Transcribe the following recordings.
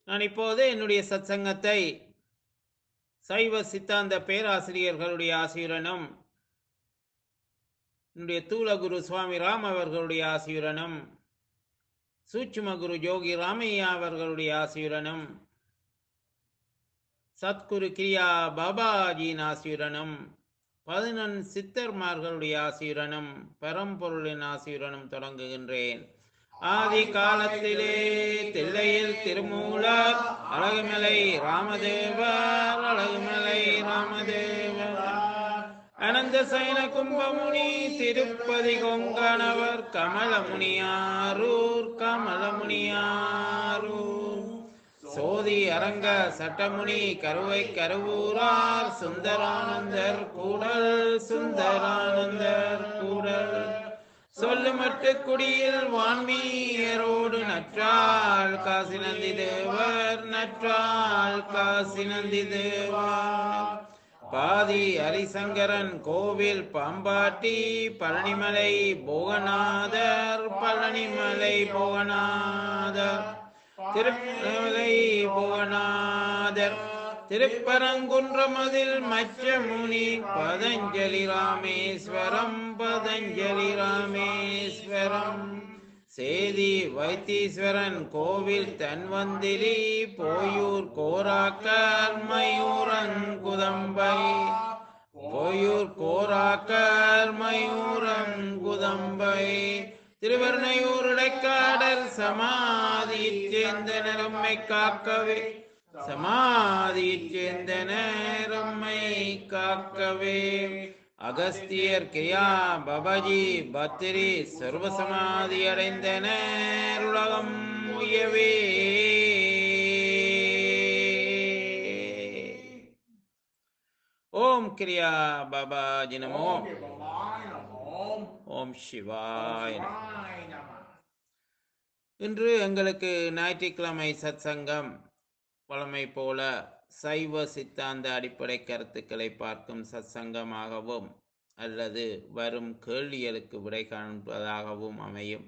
நான் இப்போது என்னுடைய சத்சங்கத்தை சைவ சித்தாந்த பேராசிரியர்களுடைய ஆசியுடனும் என்னுடைய தூளகுரு சுவாமி ராம் அவர்களுடைய ஆசியுடனும் சூட்சும குரு ஜோகி ராமையா அவர்களுடைய ஆசியுடனும் சத்குரு கிரியா பாபாஜியின் ஆசியுடனும் பதினொன் சித்தர்மார்களுடைய ஆசியுடனும் பரம்பொருளின் ஆசியுடனும் தொடங்குகின்றேன் ஆதி காலத்திலே தில்லையில் திருமூலர் அழகுமலை ராமதேவர் அழகுமலை ராமதேவர் அனந்த சயன கும்பமுனி திருப்பதி கொங்கணவர் கமலமுனியாரூர் கமலமுனியாரூர் சோதி அரங்க சட்டமுனி கருவை கருவூரார் சுந்தரானந்தர் கூடல் சுந்தரானந்தர் கூடல் சொல்லுமட்டு குடியில் வான்மீயரோடு நற்றால் காசி நந்தி தேவர் நற்றால் காசி நந்தி தேவர் பாதி ஹரிசங்கரன் கோவில் பாம்பாட்டி பழனிமலை போகநாதர் பழனிமலை போகநாதர் திருமலை புவனாதர் திருப்பரங்குன்றமதில் மச்சமுனி பதஞ்சலி ராமேஸ்வரம் பதஞ்சலி ராமேஸ்வரம் சேதி வைத்தீஸ்வரன் கோவில் தன்வந்திரி போயூர் கோராக்கர் மயூரங்குதம்பை போயூர் கோராக்கர் மயூரங்குதம்பை திருவருணையூர் இடைக்காடல் சமாதியைச் சேர்ந்த நிறம்மை காக்கவே சமாதியைச் சேர்ந்த நேரம்மை காக்கவே அகஸ்தியர் கிரியா பபஜி பத்திரி சர்வசமாதி அடைந்த நேருலகம் உயவே ஓம் கிரியா பாபாஜி நமோ ஓம் சிவாய் நமோ. இன்று எங்களுக்கு ஞாயிற்றுக்கிழமை சத்சங்கம் வழமை போல சைவ சித்தாந்த அடிப்படை கருத்துக்களை பார்க்கும் சத்சங்கமாகவும் அல்லது வரும் கேள்விகளுக்கு விடை காண்பதாகவும் அமையும்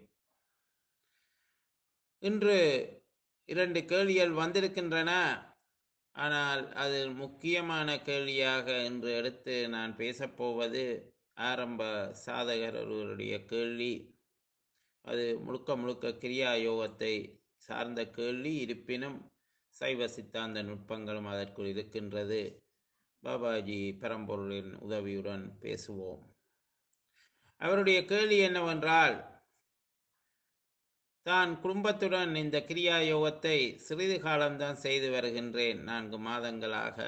இன்று இரண்டு கேள்விகள் வந்திருக்கின்றன ஆனால் அதில் முக்கியமான கேள்வியாக இன்று எடுத்து நான் பேசப்போவது ஆரம்ப சாதகர் ஒருவருடைய கேள்வி அது முழுக்க முழுக்க கிரியா யோகத்தை சார்ந்த கேள்வி இருப்பினும் சைவ சித்தாந்த நுட்பங்களும் அதற்குள் இருக்கின்றது பாபாஜி பரம்பொருளின் உதவியுடன் பேசுவோம் அவருடைய கேள்வி என்னவென்றால் தான் குடும்பத்துடன் இந்த கிரியா யோகத்தை சிறிது காலம்தான் செய்து வருகின்றேன் நான்கு மாதங்களாக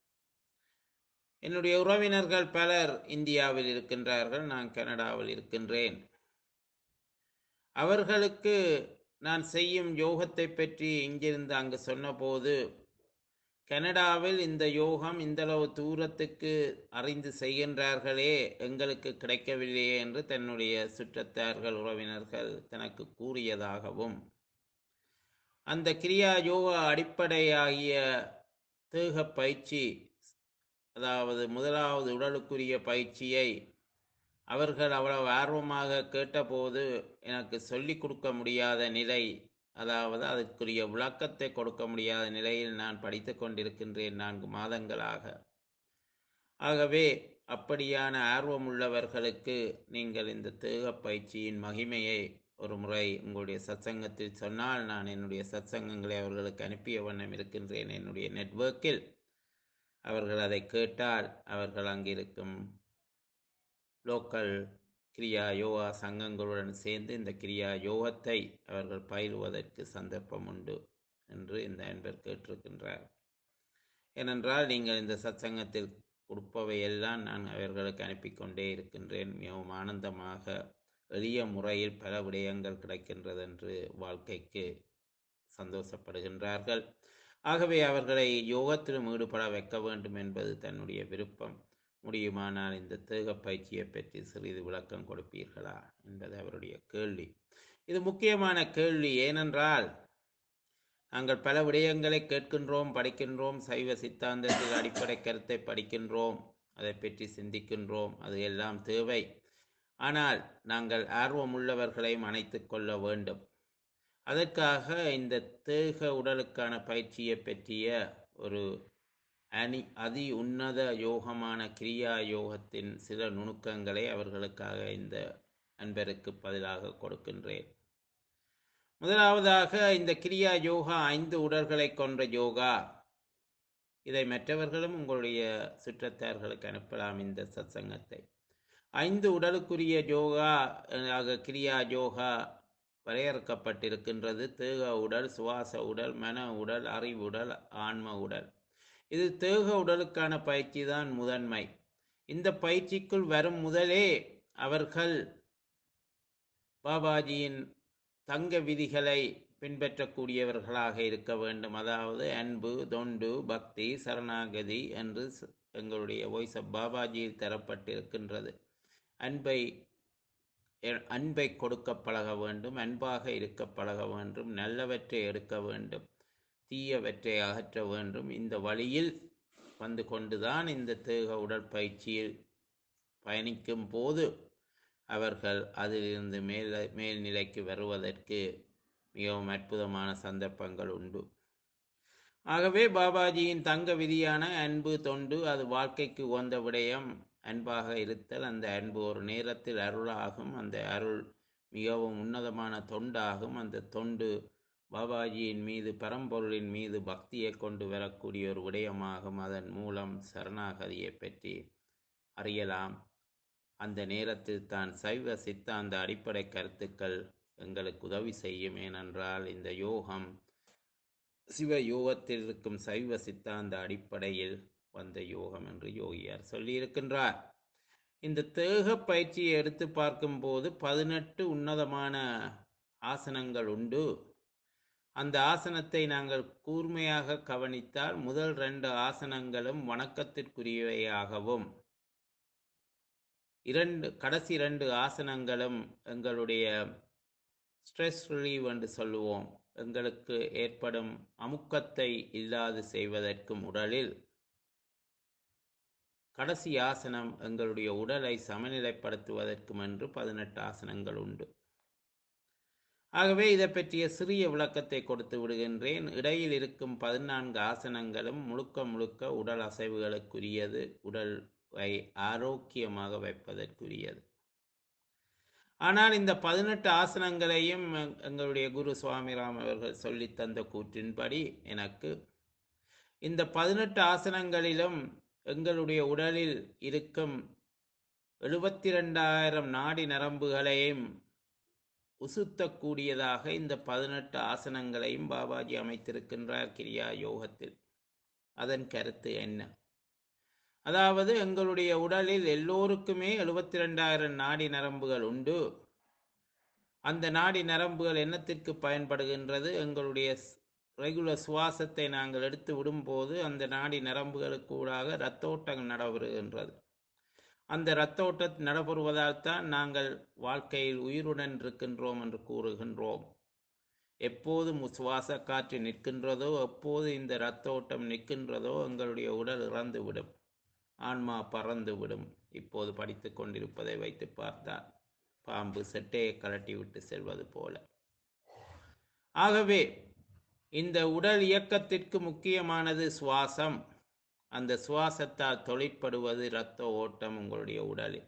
என்னுடைய உறவினர்கள் பலர் இந்தியாவில் இருக்கின்றார்கள் நான் கனடாவில் இருக்கின்றேன் அவர்களுக்கு நான் செய்யும் யோகத்தை பற்றி இங்கிருந்து அங்கு சொன்னபோது கனடாவில் இந்த யோகம் இந்தளவு தூரத்துக்கு அறிந்து செய்கின்றார்களே எங்களுக்கு கிடைக்கவில்லையே என்று தன்னுடைய சுற்றத்தார்கள் உறவினர்கள் தனக்கு கூறியதாகவும் அந்த கிரியா யோகா அடிப்படையாகிய தேக பயிற்சி அதாவது முதலாவது உடலுக்குரிய பயிற்சியை அவர்கள் அவ்வளவு ஆர்வமாக கேட்டபோது எனக்கு சொல்லிக் கொடுக்க முடியாத நிலை அதாவது அதற்குரிய விளக்கத்தை கொடுக்க முடியாத நிலையில் நான் படித்து கொண்டிருக்கின்றேன் நான்கு மாதங்களாக ஆகவே அப்படியான ஆர்வம் உள்ளவர்களுக்கு நீங்கள் இந்த தேக பயிற்சியின் மகிமையை ஒரு முறை உங்களுடைய சத்சங்கத்தில் சொன்னால் நான் என்னுடைய சத்சங்கங்களை அவர்களுக்கு அனுப்பிய வண்ணம் இருக்கின்றேன் என்னுடைய நெட்வொர்க்கில் அவர்கள் அதை கேட்டால் அவர்கள் அங்கிருக்கும் லோக்கல் கிரியா யோகா சங்கங்களுடன் சேர்ந்து இந்த கிரியா யோகத்தை அவர்கள் பயிலுவதற்கு சந்தர்ப்பம் உண்டு என்று இந்த அன்பர் கேட்டிருக்கின்றார் ஏனென்றால் நீங்கள் இந்த சத்சங்கத்தில் கொடுப்பவையெல்லாம் நான் அவர்களுக்கு அனுப்பி கொண்டே இருக்கின்றேன் மிகவும் ஆனந்தமாக எளிய முறையில் பல விடயங்கள் கிடைக்கின்றது என்று வாழ்க்கைக்கு சந்தோஷப்படுகின்றார்கள் ஆகவே அவர்களை யோகத்திலும் ஈடுபட வைக்க வேண்டும் என்பது தன்னுடைய விருப்பம் முடியுமானால் இந்த தேக பயிற்சியை பற்றி சிறிது விளக்கம் கொடுப்பீர்களா என்பது அவருடைய கேள்வி இது முக்கியமான கேள்வி ஏனென்றால் நாங்கள் பல விடயங்களை கேட்கின்றோம் படிக்கின்றோம் சைவ சித்தாந்தத்தில் அடிப்படை கருத்தை படிக்கின்றோம் அதை பற்றி சிந்திக்கின்றோம் அது எல்லாம் தேவை ஆனால் நாங்கள் ஆர்வமுள்ளவர்களையும் அணைத்து கொள்ள வேண்டும் அதற்காக இந்த தேக உடலுக்கான பயிற்சியை பற்றிய ஒரு அனி அதி உன்னத யோகமான கிரியா யோகத்தின் சில நுணுக்கங்களை அவர்களுக்காக இந்த அன்பருக்கு பதிலாக கொடுக்கின்றேன் முதலாவதாக இந்த கிரியா யோகா ஐந்து உடல்களை கொன்ற யோகா இதை மற்றவர்களும் உங்களுடைய சுற்றத்தார்களுக்கு அனுப்பலாம் இந்த சத்சங்கத்தை ஐந்து உடலுக்குரிய யோகா ஆக கிரியா யோகா வரையறுக்கப்பட்டிருக்கின்றது தேக உடல் சுவாச உடல் மன உடல் அறிவுடல் ஆன்ம உடல் இது தேக உடலுக்கான பயிற்சி தான் முதன்மை இந்த பயிற்சிக்குள் வரும் முதலே அவர்கள் பாபாஜியின் தங்க விதிகளை பின்பற்றக்கூடியவர்களாக இருக்க வேண்டும் அதாவது அன்பு தொண்டு பக்தி சரணாகதி என்று ச- எங்களுடைய வாய்ஸ் ஆஃப் பாபாஜியில் தரப்பட்டிருக்கின்றது அன்பை எ- அன்பை கொடுக்க பழக வேண்டும் அன்பாக இருக்க பழக வேண்டும் நல்லவற்றை எடுக்க வேண்டும் தீயவற்றை அகற்ற வேண்டும் இந்த வழியில் வந்து கொண்டுதான் இந்த தேக உடற்பயிற்சியில் பயணிக்கும் போது அவர்கள் அதிலிருந்து மேல் மேல்நிலைக்கு வருவதற்கு மிகவும் அற்புதமான சந்தர்ப்பங்கள் உண்டு ஆகவே பாபாஜியின் தங்க விதியான அன்பு தொண்டு அது வாழ்க்கைக்கு உகந்த விடயம் அன்பாக இருத்தல் அந்த அன்பு ஒரு நேரத்தில் அருளாகும் அந்த அருள் மிகவும் உன்னதமான தொண்டாகும் அந்த தொண்டு பாபாஜியின் மீது பரம்பொருளின் மீது பக்தியை கொண்டு வரக்கூடிய ஒரு விடயமாகும் அதன் மூலம் சரணாகதியை பற்றி அறியலாம் அந்த நேரத்தில் தான் சைவ சித்தாந்த அடிப்படை கருத்துக்கள் எங்களுக்கு உதவி செய்யும் ஏனென்றால் இந்த யோகம் சிவ யோகத்தில் இருக்கும் சைவ சித்தாந்த அடிப்படையில் வந்த யோகம் என்று யோகியார் சொல்லியிருக்கின்றார் இந்த தேக பயிற்சியை எடுத்து பார்க்கும்போது பதினெட்டு உன்னதமான ஆசனங்கள் உண்டு அந்த ஆசனத்தை நாங்கள் கூர்மையாக கவனித்தால் முதல் ரெண்டு ஆசனங்களும் வணக்கத்திற்குரியவையாகவும் இரண்டு கடைசி இரண்டு ஆசனங்களும் எங்களுடைய ஸ்ட்ரெஸ் ரிலீவ் என்று சொல்லுவோம் எங்களுக்கு ஏற்படும் அமுக்கத்தை இல்லாது செய்வதற்கும் உடலில் கடைசி ஆசனம் எங்களுடைய உடலை சமநிலைப்படுத்துவதற்கும் என்று பதினெட்டு ஆசனங்கள் உண்டு ஆகவே இதை பற்றிய சிறிய விளக்கத்தை கொடுத்து விடுகின்றேன் இடையில் இருக்கும் பதினான்கு ஆசனங்களும் முழுக்க முழுக்க உடல் அசைவுகளுக்குரியது உடலை ஆரோக்கியமாக வைப்பதற்குரியது ஆனால் இந்த பதினெட்டு ஆசனங்களையும் எங்- எங்களுடைய குரு சுவாமிராம் அவர்கள் சொல்லித் தந்த கூற்றின்படி எனக்கு இந்த பதினெட்டு ஆசனங்களிலும் எங்களுடைய உடலில் இருக்கும் எழுபத்தி ரெண்டாயிரம் நாடி நரம்புகளையும் உசுத்தக்கூடியதாக இந்த பதினெட்டு ஆசனங்களையும் பாபாஜி அமைத்திருக்கின்றார் கிரியா யோகத்தில் அதன் கருத்து என்ன அதாவது எங்களுடைய உடலில் எல்லோருக்குமே எழுபத்தி ரெண்டாயிரம் நாடி நரம்புகள் உண்டு அந்த நாடி நரம்புகள் என்னத்திற்கு பயன்படுகின்றது எங்களுடைய ரெகுலர் சுவாசத்தை நாங்கள் எடுத்து விடும்போது அந்த நாடி நரம்புகளுக்கு ஊடாக இரத்தோட்டம் நடைபெறுகின்றது அந்த இரத்தோட்டம் நடைபெறுவதால் தான் நாங்கள் வாழ்க்கையில் உயிருடன் இருக்கின்றோம் என்று கூறுகின்றோம் எப்போது மு- சுவாச காற்று நிற்கின்றதோ எப்போது இந்த இரத்தோட்டம் நிற்கின்றதோ எங்களுடைய உடல் இறந்துவிடும் ஆன்மா பறந்துவிடும் இப்போது படித்து கொண்டிருப்பதை வைத்து பார்த்தால் பாம்பு செட்டையை கலட்டி விட்டு செல்வது போல ஆகவே இந்த உடல் இயக்கத்திற்கு முக்கியமானது சுவாசம் அந்த சுவாசத்தால் தொழிற்படுவது இரத்த ஓட்டம் உங்களுடைய உடலில்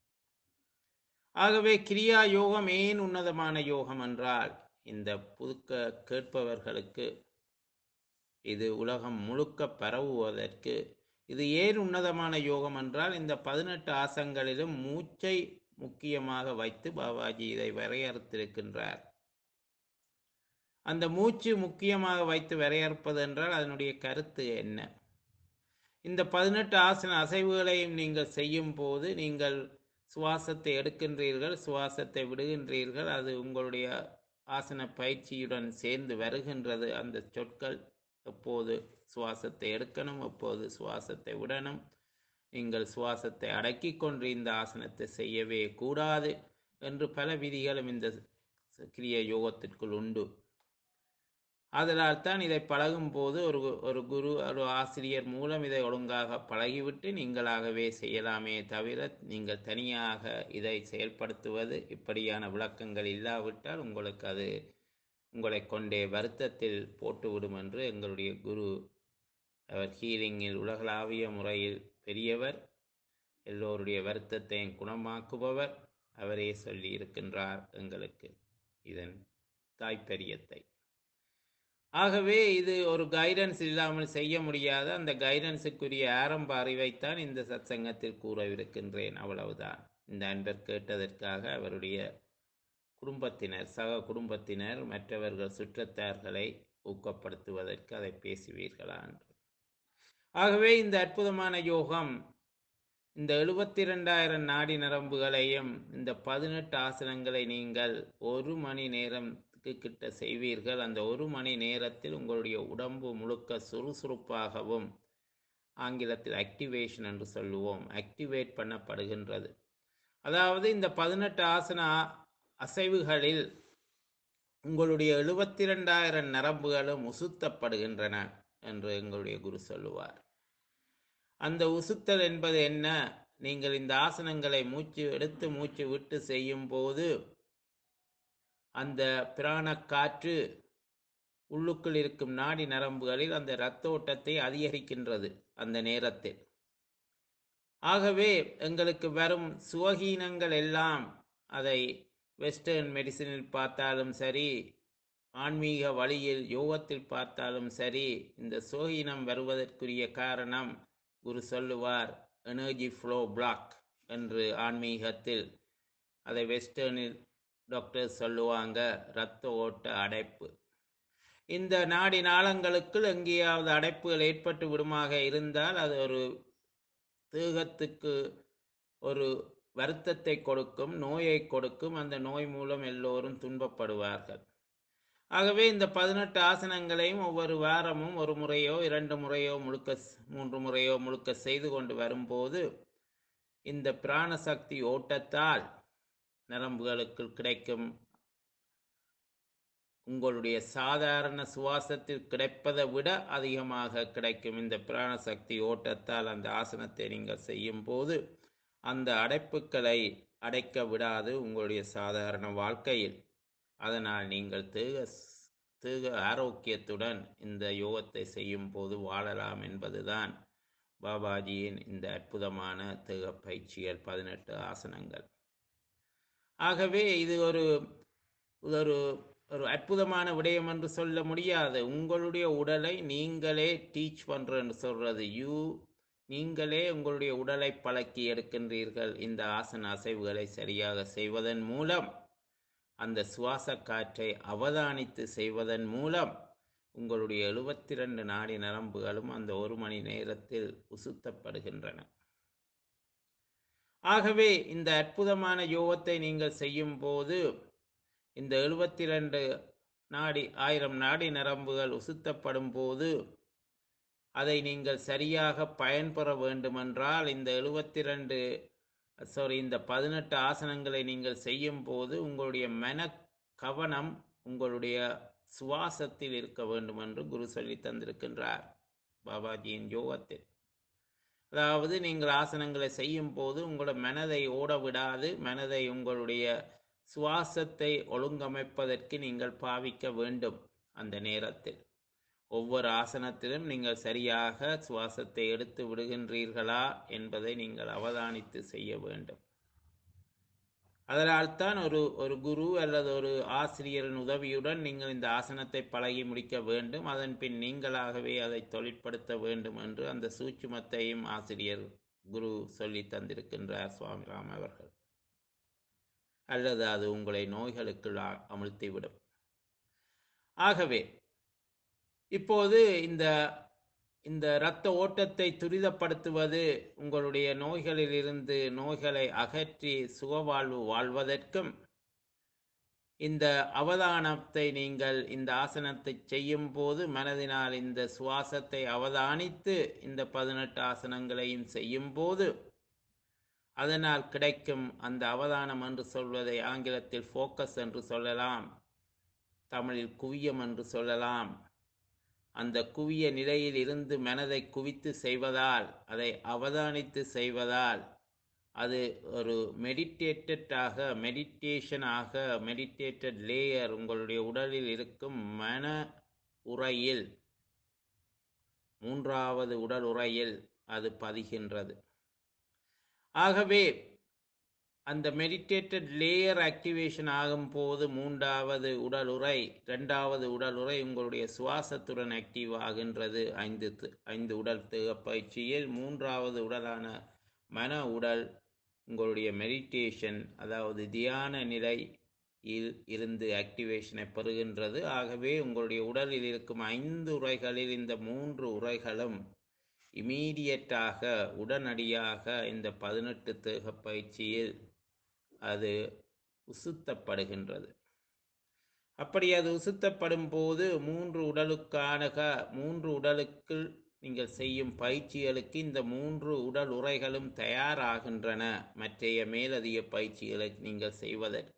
ஆகவே கிரியா யோகம் ஏன் உன்னதமான யோகம் என்றால் இந்த புதுக்க கேட்பவர்களுக்கு இது உலகம் முழுக்க பரவுவதற்கு இது ஏன் உன்னதமான யோகம் என்றால் இந்த பதினெட்டு ஆசங்களிலும் மூச்சை முக்கியமாக வைத்து பாபாஜி இதை வரையறுத்திருக்கின்றார் அந்த மூச்சு முக்கியமாக வைத்து வரையறுப்பது என்றால் அதனுடைய கருத்து என்ன இந்த பதினெட்டு ஆசன அசைவுகளையும் நீங்கள் செய்யும் போது நீங்கள் சுவாசத்தை எடுக்கின்றீர்கள் சுவாசத்தை விடுகின்றீர்கள் அது உங்களுடைய ஆசன பயிற்சியுடன் சேர்ந்து வருகின்றது அந்த சொற்கள் எப்போது சுவாசத்தை எடுக்கணும் எப்போது சுவாசத்தை விடணும் நீங்கள் சுவாசத்தை அடக்கிக் கொண்டு இந்த ஆசனத்தை செய்யவே கூடாது என்று பல விதிகளும் இந்த கிரிய யோகத்திற்குள் உண்டு அதனால் தான் இதை பழகும் போது ஒரு ஒரு குரு ஒரு ஆசிரியர் மூலம் இதை ஒழுங்காக பழகிவிட்டு நீங்களாகவே செய்யலாமே தவிர நீங்கள் தனியாக இதை செயல்படுத்துவது இப்படியான விளக்கங்கள் இல்லாவிட்டால் உங்களுக்கு அது உங்களை கொண்டே வருத்தத்தில் போட்டுவிடும் என்று எங்களுடைய குரு அவர் ஹீலிங்கில் உலகளாவிய முறையில் பெரியவர் எல்லோருடைய வருத்தத்தையும் குணமாக்குபவர் அவரே சொல்லி இருக்கின்றார் எங்களுக்கு இதன் தாய்ப்பெரியத்தை ஆகவே இது ஒரு கைடன்ஸ் இல்லாமல் செய்ய முடியாத அந்த கைடன்ஸுக்குரிய ஆரம்ப அறிவைத்தான் இந்த சத்சங்கத்தில் கூறவிருக்கின்றேன் அவ்வளவுதான் இந்த அன்பர் கேட்டதற்காக அவருடைய குடும்பத்தினர் சக குடும்பத்தினர் மற்றவர்கள் சுற்றத்தார்களை ஊக்கப்படுத்துவதற்கு அதை பேசுவீர்களா என்று ஆகவே இந்த அற்புதமான யோகம் இந்த எழுபத்தி ரெண்டாயிரம் நாடி நரம்புகளையும் இந்த பதினெட்டு ஆசனங்களை நீங்கள் ஒரு மணி நேரத்துக்கு கிட்ட செய்வீர்கள் அந்த ஒரு மணி நேரத்தில் உங்களுடைய உடம்பு முழுக்க சுறுசுறுப்பாகவும் ஆங்கிலத்தில் ஆக்டிவேஷன் என்று சொல்லுவோம் ஆக்டிவேட் பண்ணப்படுகின்றது அதாவது இந்த பதினெட்டு ஆசன அசைவுகளில் உங்களுடைய எழுபத்தி ரெண்டாயிரம் நரம்புகளும் உசுத்தப்படுகின்றன என்று எங்களுடைய குரு சொல்லுவார் அந்த உசுத்தல் என்பது என்ன நீங்கள் இந்த ஆசனங்களை மூச்சு எடுத்து மூச்சு விட்டு செய்யும் போது அந்த பிராண காற்று உள்ளுக்குள் இருக்கும் நாடி நரம்புகளில் அந்த இரத்த ஓட்டத்தை அதிகரிக்கின்றது அந்த நேரத்தில் ஆகவே எங்களுக்கு வரும் சுவகீனங்கள் எல்லாம் அதை வெஸ்டர்ன் மெடிசினில் பார்த்தாலும் சரி ஆன்மீக வழியில் யோகத்தில் பார்த்தாலும் சரி இந்த சுவகீனம் வருவதற்குரிய காரணம் குரு சொல்லுவார் எனர்ஜி ஃப்ளோ பிளாக் என்று ஆன்மீகத்தில் அதை வெஸ்டர்னில் டாக்டர் சொல்லுவாங்க இரத்த ஓட்ட அடைப்பு இந்த நாடி நாளங்களுக்குள் எங்கேயாவது அடைப்புகள் ஏற்பட்டு விடுமாக இருந்தால் அது ஒரு தேகத்துக்கு ஒரு வருத்தத்தை கொடுக்கும் நோயை கொடுக்கும் அந்த நோய் மூலம் எல்லோரும் துன்பப்படுவார்கள் ஆகவே இந்த பதினெட்டு ஆசனங்களையும் ஒவ்வொரு வாரமும் ஒரு முறையோ இரண்டு முறையோ முழுக்க மூன்று முறையோ முழுக்க செய்து கொண்டு வரும்போது இந்த பிராணசக்தி ஓட்டத்தால் நரம்புகளுக்கு கிடைக்கும் உங்களுடைய சாதாரண சுவாசத்தில் கிடைப்பதை விட அதிகமாக கிடைக்கும் இந்த பிராணசக்தி ஓட்டத்தால் அந்த ஆசனத்தை நீங்கள் செய்யும் போது அந்த அடைப்புகளை அடைக்க விடாது உங்களுடைய சாதாரண வாழ்க்கையில் அதனால் நீங்கள் தேக தேக ஆரோக்கியத்துடன் இந்த யோகத்தை செய்யும் போது வாழலாம் என்பதுதான் பாபாஜியின் இந்த அற்புதமான தேக பயிற்சிகள் பதினெட்டு ஆசனங்கள் ஆகவே இது ஒரு ஒரு ஒரு அற்புதமான விடயம் என்று சொல்ல முடியாது உங்களுடைய உடலை நீங்களே டீச் பண்றேன்னு சொல்றது யூ நீங்களே உங்களுடைய உடலை பழக்கி எடுக்கின்றீர்கள் இந்த ஆசன அசைவுகளை சரியாக செய்வதன் மூலம் அந்த சுவாச காற்றை அவதானித்து செய்வதன் மூலம் உங்களுடைய எழுபத்தி ரெண்டு நாடி நரம்புகளும் அந்த ஒரு மணி நேரத்தில் உசுத்தப்படுகின்றன ஆகவே இந்த அற்புதமான யோகத்தை நீங்கள் செய்யும் போது இந்த எழுபத்தி ரெண்டு நாடி ஆயிரம் நாடி நரம்புகள் உசுத்தப்படும் போது அதை நீங்கள் சரியாக பயன்பெற வேண்டுமென்றால் இந்த எழுபத்தி ரெண்டு சாரி இந்த பதினெட்டு ஆசனங்களை நீங்கள் செய்யும் போது உங்களுடைய மன கவனம் உங்களுடைய சுவாசத்தில் இருக்க வேண்டும் என்று குரு சொல்லி தந்திருக்கின்றார் பாபாஜியின் யோகத்தில் அதாவது நீங்கள் ஆசனங்களை செய்யும் போது உங்களோட மனதை ஓட விடாது மனதை உங்களுடைய சுவாசத்தை ஒழுங்கமைப்பதற்கு நீங்கள் பாவிக்க வேண்டும் அந்த நேரத்தில் ஒவ்வொரு ஆசனத்திலும் நீங்கள் சரியாக சுவாசத்தை எடுத்து விடுகின்றீர்களா என்பதை நீங்கள் அவதானித்து செய்ய வேண்டும் அதனால்தான் ஒரு ஒரு குரு அல்லது ஒரு ஆசிரியரின் உதவியுடன் நீங்கள் இந்த ஆசனத்தை பழகி முடிக்க வேண்டும் அதன் பின் நீங்களாகவே அதை தொழிற்படுத்த வேண்டும் என்று அந்த சூட்சுமத்தையும் ஆசிரியர் குரு சொல்லி தந்திருக்கின்றார் சுவாமிராம் அவர்கள் அல்லது அது உங்களை நோய்களுக்குள் அமிழ்த்திவிடும் ஆகவே இப்போது இந்த இந்த இரத்த ஓட்டத்தை துரிதப்படுத்துவது உங்களுடைய நோய்களிலிருந்து நோய்களை அகற்றி சுகவாழ்வு வாழ்வதற்கும் இந்த அவதானத்தை நீங்கள் இந்த ஆசனத்தை செய்யும் போது மனதினால் இந்த சுவாசத்தை அவதானித்து இந்த பதினெட்டு ஆசனங்களையும் செய்யும் போது அதனால் கிடைக்கும் அந்த அவதானம் என்று சொல்வதை ஆங்கிலத்தில் ஃபோக்கஸ் என்று சொல்லலாம் தமிழில் குவியம் என்று சொல்லலாம் அந்த குவிய நிலையில் இருந்து மனதை குவித்து செய்வதால் அதை அவதானித்து செய்வதால் அது ஒரு மெடிடேட்டடாக மெடிடேஷனாக மெடிடேட்டட் லேயர் உங்களுடைய உடலில் இருக்கும் மன உரையில் மூன்றாவது உடல் உரையில் அது பதிகின்றது ஆகவே அந்த மெடிடேட்டட் லேயர் ஆக்டிவேஷன் ஆகும் போது மூன்றாவது உடல் உரை இரண்டாவது உடல் உரை உங்களுடைய சுவாசத்துடன் ஆக்டிவ் ஆகின்றது ஐந்து து- ஐந்து உடல் தேக பயிற்சியில் மூன்றாவது உடலான மன உடல் உங்களுடைய மெடிடேஷன் அதாவது தியான நிலையில் இருந்து ஆக்டிவேஷனை பெறுகின்றது ஆகவே உங்களுடைய உடலில் இருக்கும் ஐந்து உரைகளில் இந்த மூன்று உரைகளும் இமீடியட்டாக உடனடியாக இந்த பதினெட்டு தேக பயிற்சியில் அது உசுத்தப்படுகின்றது அப்படி அது உசுத்தப்படும் போது மூன்று உடலுக்கான க- மூன்று உடலுக்குள் நீங்கள் செய்யும் பயிற்சிகளுக்கு இந்த மூன்று உடல் உரைகளும் தயாராகின்றன மற்றைய மேலதிக பயிற்சிகளை நீங்கள் செய்வதற்கு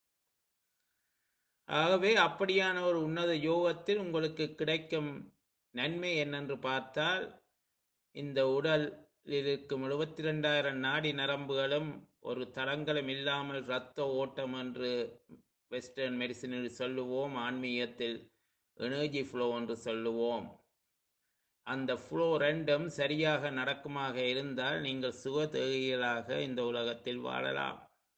ஆகவே அப்படியான ஒரு உன்னத யோகத்தில் உங்களுக்கு கிடைக்கும் நன்மை என்னென்று பார்த்தால் இந்த உடலில் இருக்கும் எழுபத்தி ரெண்டாயிரம் நாடி நரம்புகளும் ஒரு தளங்களும் இல்லாமல் இரத்த ஓட்டம் என்று வெஸ்டர்ன் மெடிசினில் சொல்லுவோம் ஆன்மீகத்தில் எனர்ஜி ஃப்ளோ என்று சொல்லுவோம் அந்த ஃப்ளோ ரெண்டும் சரியாக நடக்குமாக இருந்தால் நீங்கள் சுகதேகிகளாக இந்த உலகத்தில் வாழலாம்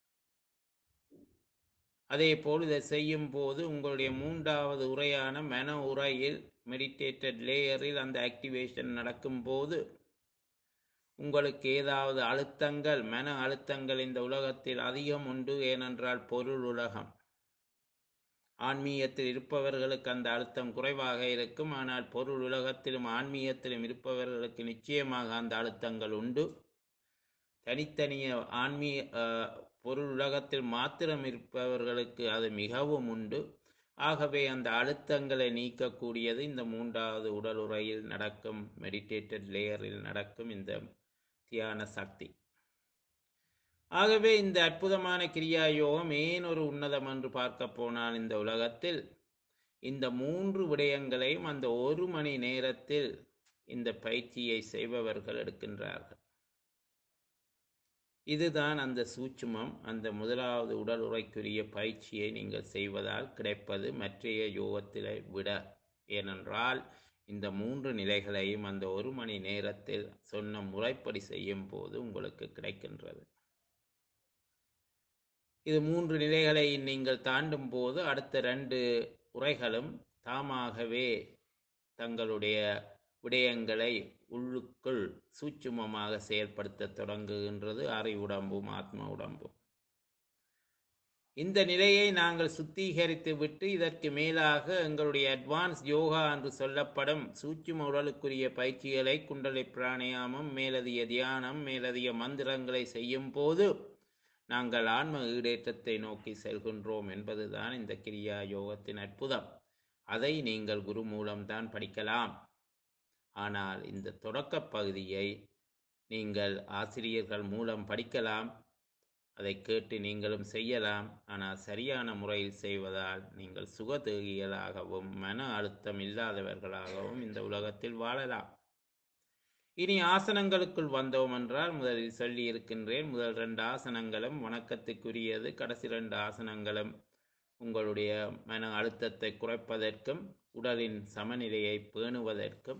அதே போல் இதை செய்யும் போது உங்களுடைய மூன்றாவது உரையான மன உரையில் மெடிடேட்டட் லேயரில் அந்த ஆக்டிவேஷன் நடக்கும் போது உங்களுக்கு ஏதாவது அழுத்தங்கள் மன அழுத்தங்கள் இந்த உலகத்தில் அதிகம் உண்டு ஏனென்றால் பொருள் உலகம் ஆன்மீகத்தில் இருப்பவர்களுக்கு அந்த அழுத்தம் குறைவாக இருக்கும் ஆனால் பொருள் உலகத்திலும் ஆன்மீகத்திலும் இருப்பவர்களுக்கு நிச்சயமாக அந்த அழுத்தங்கள் உண்டு தனித்தனிய ஆன்மீக அஹ், பொருள் உலகத்தில் மாத்திரம் இருப்பவர்களுக்கு அது மிகவும் உண்டு ஆகவே அந்த அழுத்தங்களை நீக்கக்கூடியது இந்த மூன்றாவது உடல் உரையில் நடக்கும் மெடிடேட்டட் லேயரில் நடக்கும் இந்த தியான சக்தி ஆகவே இந்த அற்புதமான கிரியா யோகம் ஏன் ஒரு உன்னதம் என்று பார்க்க போனால் இந்த உலகத்தில் இந்த மூன்று விடயங்களையும் அந்த ஒரு மணி நேரத்தில் இந்த பயிற்சியை செய்பவர்கள் எடுக்கின்றார்கள் இதுதான் அந்த சூட்சுமம் அந்த முதலாவது உடல் உரைக்குரிய பயிற்சியை நீங்கள் செய்வதால் கிடைப்பது மற்றைய யோகத்திலை விட ஏனென்றால் இந்த மூன்று நிலைகளையும் அந்த ஒரு மணி நேரத்தில் சொன்ன முறைப்படி செய்யும் போது உங்களுக்கு கிடைக்கின்றது இது மூன்று நிலைகளை நீங்கள் தாண்டும் போது அடுத்த ரெண்டு உரைகளும் தாமாகவே தங்களுடைய விடயங்களை உள்ளுக்குள் சூட்சுமமாக செயல்படுத்த தொடங்குகின்றது அறிவுடம்பும் ஆத்ம உடம்பும் இந்த நிலையை நாங்கள் சுத்திகரித்து விட்டு இதற்கு மேலாக எங்களுடைய அட்வான்ஸ் யோகா என்று சொல்லப்படும் சூட்சும உடலுக்குரிய பயிற்சிகளை குண்டலை பிராணாயாமம் மேலதிக தியானம் மேலதிக மந்திரங்களை செய்யும் போது நாங்கள் ஆன்ம ஈடேற்றத்தை நோக்கி செல்கின்றோம் என்பதுதான் இந்த கிரியா யோகத்தின் அற்புதம் அதை நீங்கள் குரு மூலம்தான் படிக்கலாம் ஆனால் இந்த தொடக்க பகுதியை நீங்கள் ஆசிரியர்கள் மூலம் படிக்கலாம் அதை கேட்டு நீங்களும் செய்யலாம் ஆனால் சரியான முறையில் செய்வதால் நீங்கள் சுகதேகிகளாகவும் மன அழுத்தம் இல்லாதவர்களாகவும் இந்த உலகத்தில் வாழலாம் இனி ஆசனங்களுக்குள் வந்தோம் என்றால் முதலில் சொல்லி இருக்கின்றேன் முதல் ரெண்டு ஆசனங்களும் வணக்கத்துக்குரியது கடைசி ரெண்டு ஆசனங்களும் உங்களுடைய மன அழுத்தத்தை குறைப்பதற்கும் உடலின் சமநிலையை பேணுவதற்கும்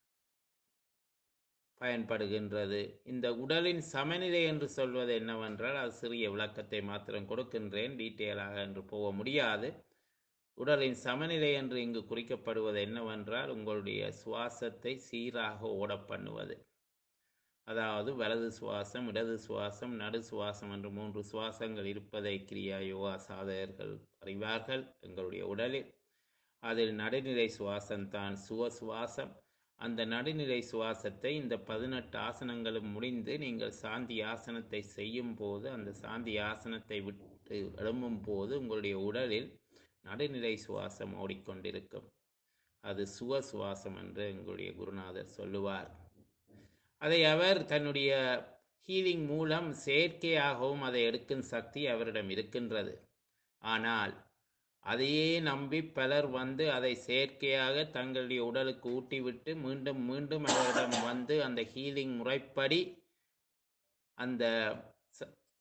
பயன்படுகின்றது இந்த உடலின் சமநிலை என்று சொல்வது என்னவென்றால் அது சிறிய விளக்கத்தை மாத்திரம் கொடுக்கின்றேன் டீட்டெயிலாக என்று போக முடியாது உடலின் சமநிலை என்று இங்கு குறிக்கப்படுவது என்னவென்றால் உங்களுடைய சுவாசத்தை சீராக ஓடப் பண்ணுவது அதாவது வலது சுவாசம் இடது சுவாசம் நடு சுவாசம் என்று மூன்று சுவாசங்கள் இருப்பதை கிரியா யோகா சாதகர்கள் அறிவார்கள் எங்களுடைய உடலில் அதில் நடுநிலை சுவாசம்தான் சுவ சுவாசம் அந்த நடுநிலை சுவாசத்தை இந்த பதினெட்டு ஆசனங்களும் முடிந்து நீங்கள் சாந்தி ஆசனத்தை செய்யும் போது அந்த சாந்தி ஆசனத்தை விட்டு எழும்பும் போது உங்களுடைய உடலில் நடுநிலை சுவாசம் ஓடிக்கொண்டிருக்கும் அது சுவ சுவாசம் என்று எங்களுடைய குருநாதர் சொல்லுவார் அதை அவர் தன்னுடைய ஹீலிங் மூலம் செயற்கையாகவும் அதை எடுக்கும் சக்தி அவரிடம் இருக்கின்றது ஆனால் அதையே நம்பி பலர் வந்து அதை செயற்கையாக தங்களுடைய உடலுக்கு ஊட்டிவிட்டு மீண்டும் மீண்டும் அவரிடம் வந்து அந்த ஹீலிங் முறைப்படி அந்த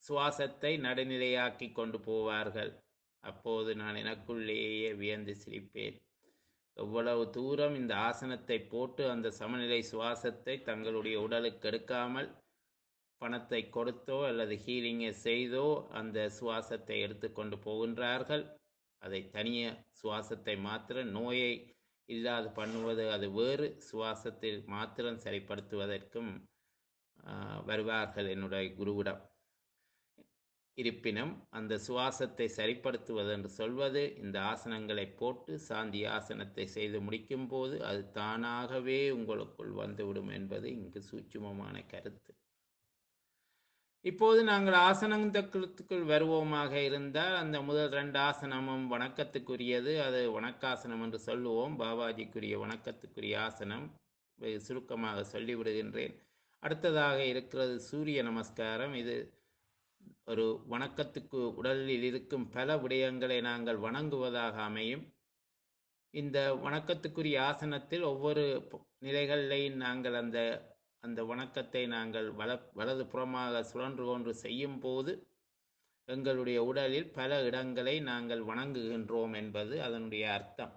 சுவாசத்தை நடுநிலையாக்கி கொண்டு போவார்கள் அப்போது நான் எனக்குள்ளேயே வியந்து சிரிப்பேன் எவ்வளவு தூரம் இந்த ஆசனத்தை போட்டு அந்த சமநிலை சுவாசத்தை தங்களுடைய உடலுக்கு எடுக்காமல் பணத்தை கொடுத்தோ அல்லது ஹீலிங்கை செய்தோ அந்த சுவாசத்தை எடுத்துக்கொண்டு போகின்றார்கள் அதை தனிய சுவாசத்தை மாத்திரம் நோயை இல்லாது பண்ணுவது அது வேறு சுவாசத்தில் மாத்திரம் சரிப்படுத்துவதற்கும் ஆஹ், வருவார்கள் என்னுடைய குருவிடம் இருப்பினும் அந்த சுவாசத்தை சரிப்படுத்துவது என்று சொல்வது இந்த ஆசனங்களை போட்டு சாந்தி ஆசனத்தை செய்து முடிக்கும் போது அது தானாகவே உங்களுக்குள் வந்துவிடும் என்பது இங்கு சூட்சுமமான கருத்து இப்போது நாங்கள் ஆசனத்துக்குள் வருவோமாக இருந்தால் அந்த முதல் ரெண்டு ஆசனமும் வணக்கத்துக்குரியது அது வணக்காசனம் என்று சொல்லுவோம் பாபாஜிக்குரிய வணக்கத்துக்குரிய ஆசனம் வெகு சுருக்கமாக சொல்லிவிடுகின்றேன் அடுத்ததாக இருக்கிறது சூரிய நமஸ்காரம் இது ஒரு வணக்கத்துக்கு உடலில் இருக்கும் பல விடயங்களை நாங்கள் வணங்குவதாக அமையும் இந்த வணக்கத்துக்குரிய ஆசனத்தில் ஒவ்வொரு ப- நிலைகளிலையும் நாங்கள் அந்த அந்த வணக்கத்தை நாங்கள் வல வலது புறமாக சுழன்று கொண்டு செய்யும் போது எங்களுடைய உடலில் பல இடங்களை நாங்கள் வணங்குகின்றோம் என்பது அதனுடைய அர்த்தம்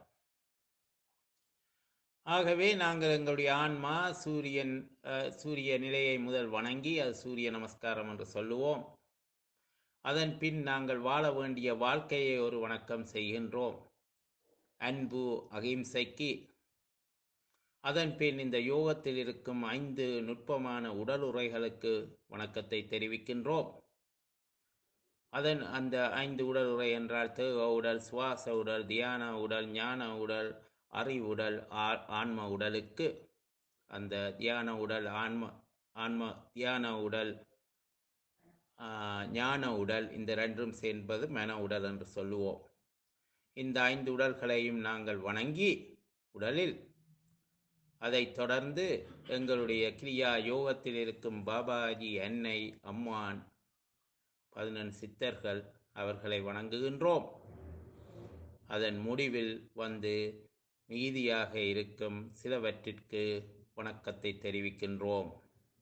ஆகவே நாங்கள் எங்களுடைய ஆன்மா சூரியன் அஹ், சூரிய நிலையை முதல் வணங்கி அது சூரிய நமஸ்காரம் என்று சொல்லுவோம் அதன் பின் நாங்கள் வாழ வேண்டிய வாழ்க்கையை ஒரு வணக்கம் செய்கின்றோம் அன்பு அகிம்சைக்கு அதன் பின் இந்த யோகத்தில் இருக்கும் ஐந்து நுட்பமான உடலுறைகளுக்கு வணக்கத்தை தெரிவிக்கின்றோம் அதன் அந்த ஐந்து உடல் உரை என்றால் தேக உடல் சுவாச உடல் தியான உடல் ஞான உடல் அறிவுடல் ஆ- ஆன்ம உடலுக்கு அந்த தியான உடல் ஆன்ம ஆன்ம தியான உடல் ஆ, ஞான உடல் இந்த ரெண்டும் சேர்ப்பது மன உடல் என்று சொல்லுவோம் இந்த ஐந்து உடல்களையும் நாங்கள் வணங்கி உடலில் அதைத் தொடர்ந்து எங்களுடைய கிரியா யோகத்தில் இருக்கும் பாபாஜி அன்னை அம்மான் பதினெண் சித்தர்கள் அவர்களை வணங்குகின்றோம் அதன் முடிவில் வந்து மீதியாக இருக்கும் சிலவற்றிற்கு வணக்கத்தை தெரிவிக்கின்றோம்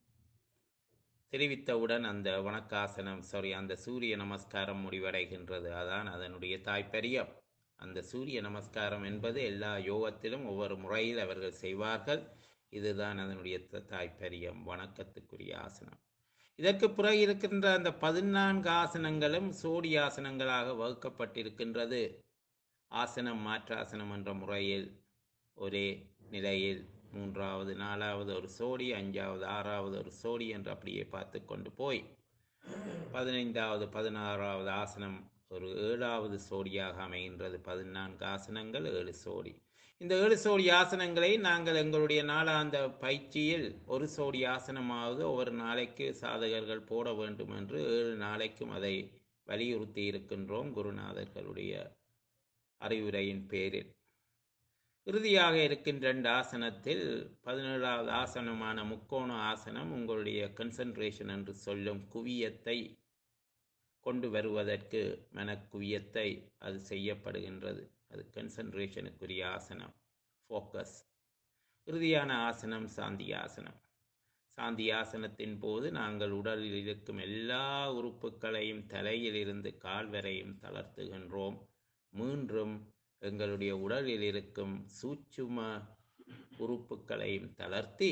தெரிவித்தவுடன் அந்த வணக்காசனம் சாரி அந்த சூரிய நமஸ்காரம் முடிவடைகின்றது அதான் அதனுடைய தாய்ப்பரியம் அந்த சூரிய நமஸ்காரம் என்பது எல்லா யோகத்திலும் ஒவ்வொரு முறையில் அவர்கள் செய்வார்கள் இதுதான் அதனுடைய த- தாய்ப்பரியம் வணக்கத்துக்குரிய ஆசனம் இதற்கு பிறகு இருக்கின்ற அந்த பதினான்கு ஆசனங்களும் சோடி ஆசனங்களாக வகுக்கப்பட்டிருக்கின்றது ஆசனம் மாற்றாசனம் என்ற முறையில் ஒரே நிலையில் மூன்றாவது நாலாவது ஒரு சோடி அஞ்சாவது ஆறாவது ஒரு சோடி என்று அப்படியே பார்த்து கொண்டு போய் பதினைந்தாவது பதினாறாவது ஆசனம் ஒரு ஏழாவது சோடியாக அமைகின்றது பதினான்கு ஆசனங்கள் ஏழு சோடி இந்த ஏழு சோடி ஆசனங்களை நாங்கள் எங்களுடைய நாளாந்த பயிற்சியில் ஒரு சோடி ஆசனமாவது ஒவ்வொரு நாளைக்கு சாதகர்கள் போட வேண்டும் என்று ஏழு நாளைக்கும் அதை வலியுறுத்தி இருக்கின்றோம் குருநாதர்களுடைய அறிவுரையின் பேரில் இறுதியாக இருக்கின்ற ரெண்டு ஆசனத்தில் பதினேழாவது ஆசனமான முக்கோண ஆசனம் உங்களுடைய கன்சன்ட்ரேஷன் என்று சொல்லும் குவியத்தை கொண்டு வருவதற்கு மனக்குவியத்தை அது செய்யப்படுகின்றது அது கன்சன்ட்ரேஷனுக்குரிய ஆசனம் ஃபோக்கஸ் இறுதியான ஆசனம் சாந்தி ஆசனம் சாந்தி ஆசனத்தின் போது நாங்கள் உடலில் இருக்கும் எல்லா உறுப்புகளையும் தலையில் இருந்து கால் வரையும் தளர்த்துகின்றோம் மீண்டும் எங்களுடைய உடலில் இருக்கும் சூட்சும உறுப்புகளையும் தளர்த்தி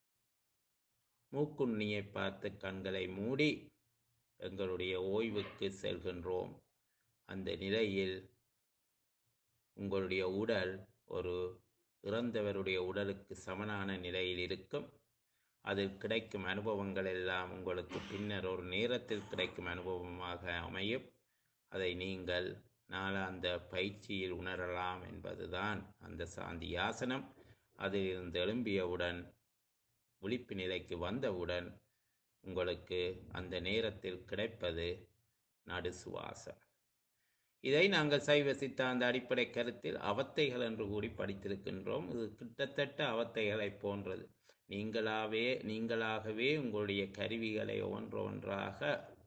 மூக்குண்ணியை பார்த்து கண்களை மூடி எங்களுடைய ஓய்வுக்கு செல்கின்றோம் அந்த நிலையில் உங்களுடைய உடல் ஒரு இறந்தவருடைய உடலுக்கு சமனான நிலையில் இருக்கும் அதில் கிடைக்கும் அனுபவங்கள் எல்லாம் உங்களுக்கு பின்னர் ஒரு நேரத்தில் கிடைக்கும் அனுபவமாக அமையும் அதை நீங்கள் நாளாந்த பயிற்சியில் உணரலாம் என்பதுதான் அந்த சாந்தி ஆசனம் அதிலிருந்து எழும்பியவுடன் விழிப்பு நிலைக்கு வந்தவுடன் உங்களுக்கு அந்த நேரத்தில் கிடைப்பது நடு சுவாசம் இதை நாங்கள் சைவ சித்தாந்த அடிப்படை கருத்தில் அவத்தைகள் என்று கூடி படித்திருக்கின்றோம் இது கிட்டத்தட்ட அவத்தைகளை போன்றது நீங்களாவே நீங்களாகவே உங்களுடைய கருவிகளை ஒன்றொன்றாக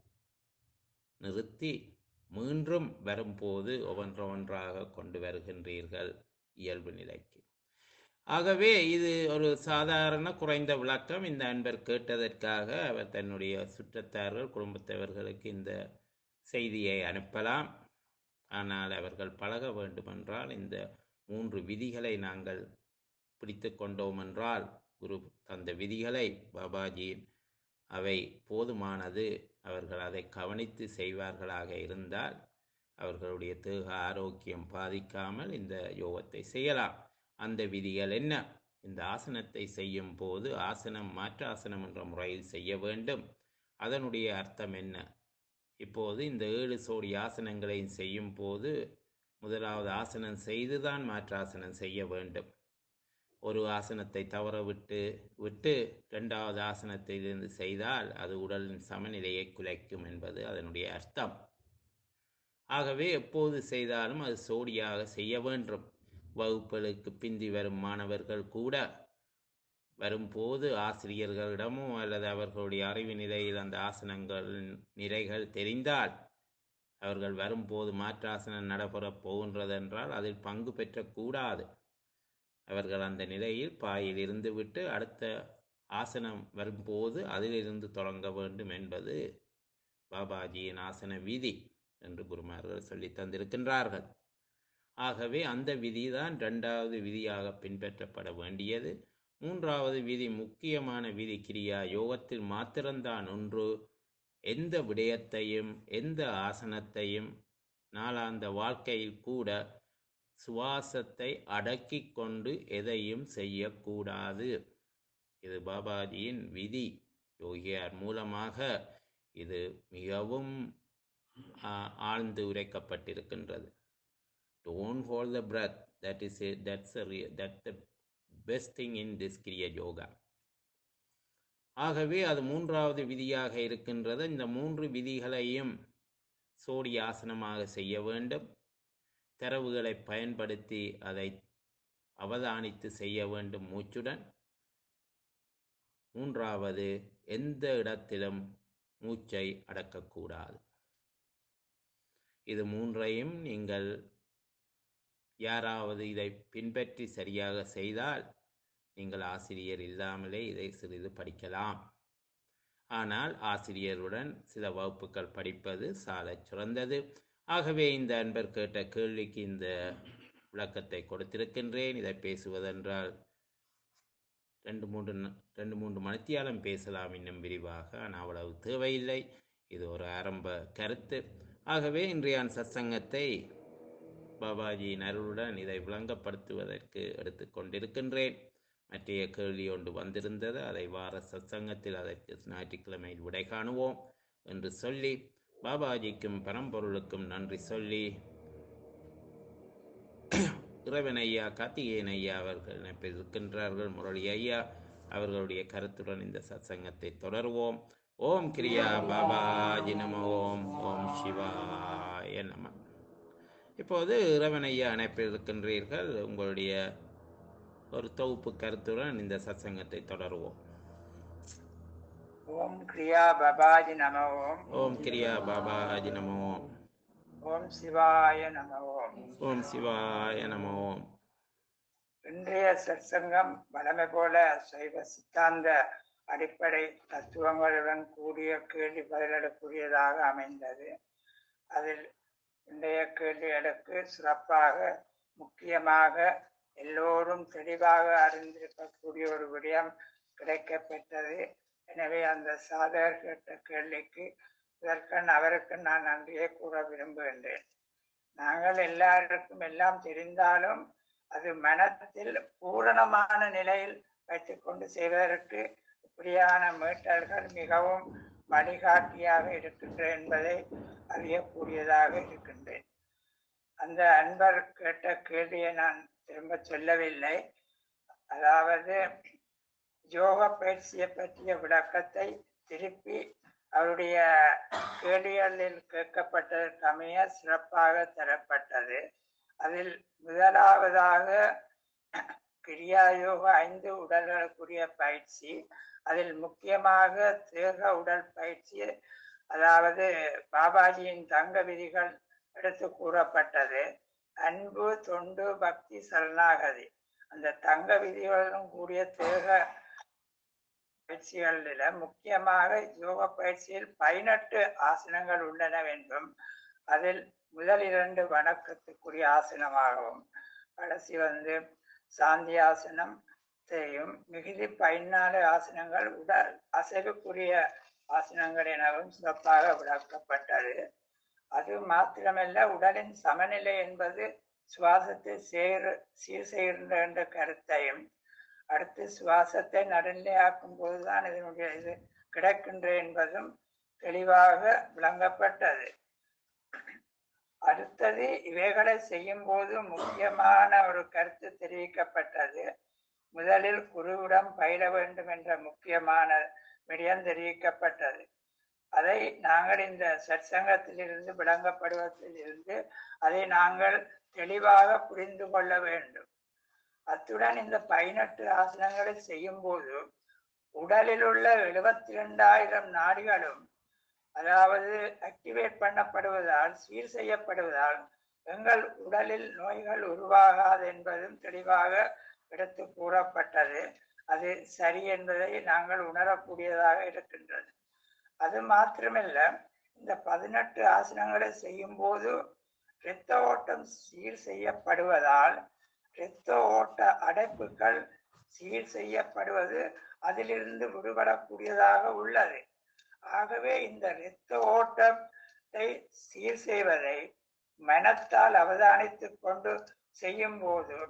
நிறுத்தி மீண்டும் வரும்போது ஒவ்வொன்றொன்றாக கொண்டு வருகின்றீர்கள் இயல்பு நிலைக்கு ஆகவே இது ஒரு சாதாரண குறைந்த விளக்கம் இந்த அன்பர் கேட்டதற்காக அவர் தன்னுடைய சுற்றத்தார்கள் குடும்பத்தவர்களுக்கு இந்த செய்தியை அனுப்பலாம் ஆனால் அவர்கள் பழக வேண்டுமென்றால் இந்த மூன்று விதிகளை நாங்கள் பிடித்து கொண்டோம் என்றால் குரு தந்த விதிகளை பாபாஜியின் அவை போதுமானது அவர்கள் அதை கவனித்து செய்வார்களாக இருந்தால் அவர்களுடைய தேக ஆரோக்கியம் பாதிக்காமல் இந்த யோகத்தை செய்யலாம் அந்த விதிகள் என்ன இந்த ஆசனத்தை செய்யும் போது ஆசனம் மாற்றாசனம் என்ற முறையில் செய்ய வேண்டும் அதனுடைய அர்த்தம் என்ன இப்போது இந்த ஏழு சோடி ஆசனங்களையும் செய்யும் போது முதலாவது ஆசனம் செய்துதான் மாற்றாசனம் செய்ய வேண்டும் ஒரு ஆசனத்தை தவற விட்டு விட்டு இரண்டாவது ஆசனத்திலிருந்து செய்தால் அது உடலின் சமநிலையை குலைக்கும் என்பது அதனுடைய அர்த்தம் ஆகவே எப்போது செய்தாலும் அது சோடியாக செய்ய வேண்டும் வகுப்புகளுக்கு பிந்தி வரும் மாணவர்கள் கூட வரும்போது ஆசிரியர்களிடமோ அல்லது அவர்களுடைய அறிவு நிலையில் அந்த ஆசனங்களின் நிறைகள் தெரிந்தால் அவர்கள் வரும்போது மாற்றாசனம் நடைபெறப் போகின்றதென்றால் அதில் பங்கு பெற்றக்கூடாது அவர்கள் அந்த நிலையில் பாயில் இருந்து விட்டு அடுத்த ஆசனம் வரும்போது அதிலிருந்து தொடங்க வேண்டும் என்பது பாபாஜியின் ஆசன விதி என்று குருமார்கள் சொல்லி தந்திருக்கின்றார்கள் ஆகவே அந்த விதிதான் இரண்டாவது விதியாக பின்பற்றப்பட வேண்டியது மூன்றாவது விதி முக்கியமான விதி கிரியா யோகத்தில் மாத்திரம்தான் ஒன்று எந்த விடயத்தையும் எந்த ஆசனத்தையும் நாளாந்த வாழ்க்கையில் கூட சுவாசத்தை அடக்கி கொண்டு எதையும் செய்யக்கூடாது இது பாபாஜியின் விதி யோகியார் மூலமாக இது மிகவும் ஆழ்ந்து உரைக்கப்பட்டிருக்கின்றது don't hold the breath that is that's that the best thing in this Kriya Yoga ஆகவே அது மூன்றாவது விதியாக இருக்கின்றது இந்த மூன்று விதிகளையும் சோடி ஆசனமாக செய்ய வேண்டும் தரவுகளை பயன்படுத்தி அதை அவதானித்து செய்ய வேண்டும் மூச்சுடன் மூன்றாவது எந்த இடத்திலும் மூச்சை அடக்கக்கூடாது இது மூன்றையும் நீங்கள் யாராவது இதை பின்பற்றி சரியாக செய்தால் நீங்கள் ஆசிரியர் இல்லாமலே இதை சிறிது படிக்கலாம் ஆனால் ஆசிரியருடன் சில வகுப்புகள் படிப்பது சாலச் சிறந்தது ஆகவே இந்த அன்பர் கேட்ட கேள்விக்கு இந்த விளக்கத்தை கொடுத்திருக்கின்றேன் இதை பேசுவதென்றால் ரெண்டு மூன்று ரெண்டு மூன்று மணித்தியாலம் பேசலாம் இன்னும் விரிவாக ஆனால் அவ்வளவு தேவையில்லை இது ஒரு ஆரம்ப கருத்து ஆகவே இன்றைய சத்சங்கத்தை பாபாஜியின் அருளுடன் இதை விளங்கப்படுத்துவதற்கு எடுத்துக்கொண்டிருக்கின்றேன் மற்றைய கேள்வி ஒன்று வந்திருந்தது அதை வார சத்சங்கத்தில் அதற்கு ஞாயிற்றுக்கிழமையில் விடை காணுவோம் என்று சொல்லி பாபாஜிக்கும் பரம்பொருளுக்கும் நன்றி சொல்லி இறைவன் ஐயா கார்த்திகேயன் ஐயா அவர்கள் இருக்கின்றார்கள் முரளி ஐயா அவர்களுடைய கருத்துடன் இந்த சத்சங்கத்தை தொடர்வோம் ஓம் கிரியா பாபாஜி நம ஓம் ஓம் சிவாய நம இப்போது இறைவன் ஐயா அணைப்பில் இருக்கின்றீர்கள் உங்களுடைய ஒரு தொகுப்பு கருத்துடன் இந்த சத்சங்கத்தை தொடருவோம் ஓம் கிரியா பபாஜி நம ஓம் ஓம் கிரியா பாபாஜி நம ஓம் ஓம் சிவாய நம ஓம் ஓம் சிவாய நம ஓம் இன்றைய சற்சங்கம் வளமை போல சைவ சித்தாந்த அடிப்படை தத்துவங்களுடன் கூடிய கேள்வி பதிலடக்கூடியதாக அமைந்தது அதில் இன்றைய கேள்விகளுக்கு சிறப்பாக முக்கியமாக எல்லோரும் தெளிவாக அறிந்திருக்கக்கூடிய ஒரு விடயம் கிடைக்கப்பெற்றது எனவே அந்த சாதகர் கேட்ட கேள்விக்கு இதற்கன் அவருக்கு நான் நன்றியை கூற விரும்புகின்றேன் நாங்கள் எல்லாருக்கும் எல்லாம் தெரிந்தாலும் அது மனத்தில் பூரணமான நிலையில் வைத்துக்கொண்டு செய்வதற்கு இப்படியான மீட்டல்கள் மிகவும் வழிகாட்டியாக இருக்கின்ற என்பதை அறியக்கூடியதாக இருக்கின்றேன் அந்த அன்பர் கேட்ட கேள்வியை நான் திரும்ப சொல்லவில்லை அதாவது யோக பயிற்சியை பற்றிய விளக்கத்தை திருப்பி அவருடைய கேள்விகளில் கேட்கப்பட்டதற்கமைய சிறப்பாக தரப்பட்டது அதில் முதலாவதாக கிரியா யோகா ஐந்து உடல்களுக்குரிய பயிற்சி அதில் முக்கியமாக தேக உடல் பயிற்சி அதாவது பாபாஜியின் தங்க விதிகள் எடுத்து கூறப்பட்டது அன்பு தொண்டு பக்தி சரணாகதி அந்த தங்க விதிகளுடன் கூடிய தேக பயிற்சிகளில் முக்கியமாக யோக பயிற்சியில் பதினெட்டு ஆசனங்கள் உள்ளனவென்றும் அதில் முதல் இரண்டு வணக்கத்துக்குரிய ஆசனமாகவும் கடைசி வந்து சாந்தி ஆசனம் செய்யும் மிகுதி பதினாலு ஆசனங்கள் உடல் அசைவுக்குரிய ஆசனங்கள் எனவும் சிறப்பாக விளக்கப்பட்டது அது மாத்திரமல்ல உடலின் சமநிலை என்பது சுவாசத்தை சேர் சீர் செய்கின்ற என்ற கருத்தையும் அடுத்து சுவாசத்தை நடுநிலையாக்கும் போதுதான் இதனுடைய இது கிடைக்கின்ற என்பதும் தெளிவாக விளங்கப்பட்டது அடுத்தது இவைகளை செய்யும் போது முக்கியமான ஒரு கருத்து தெரிவிக்கப்பட்டது முதலில் குருவிடம் பயில வேண்டும் என்ற முக்கியமான விடயம் தெரிவிக்கப்பட்டது அதை நாங்கள் இந்த சற்சங்கத்திலிருந்து விளங்கப்படுவதிலிருந்து அதை நாங்கள் தெளிவாக புரிந்து கொள்ள வேண்டும் அத்துடன் இந்த பதினெட்டு ஆசனங்களை செய்யும் போது உடலில் உள்ள எழுபத்தி ரெண்டாயிரம் நாடிகளும் அதாவது ஆக்டிவேட் பண்ணப்படுவதால் சீர் செய்யப்படுவதால் எங்கள் உடலில் நோய்கள் உருவாகாது என்பதும் தெளிவாக எடுத்து கூறப்பட்டது அது சரி என்பதை நாங்கள் உணரக்கூடியதாக இருக்கின்றது அது மாத்திரமல்ல இந்த பதினெட்டு ஆசனங்களை செய்யும் போது இரத்த ஓட்டம் சீர் செய்யப்படுவதால் இரத்த ஓட்ட அடைப்புகள் சீர் செய்யப்படுவது அதிலிருந்து விடுபடக்கூடியதாக உள்ளது ஆகவே இந்த இரத்த ஓட்டத்தை சீர் செய்வதை மனத்தால் அவதானித்துக் கொண்டு செய்யும் போது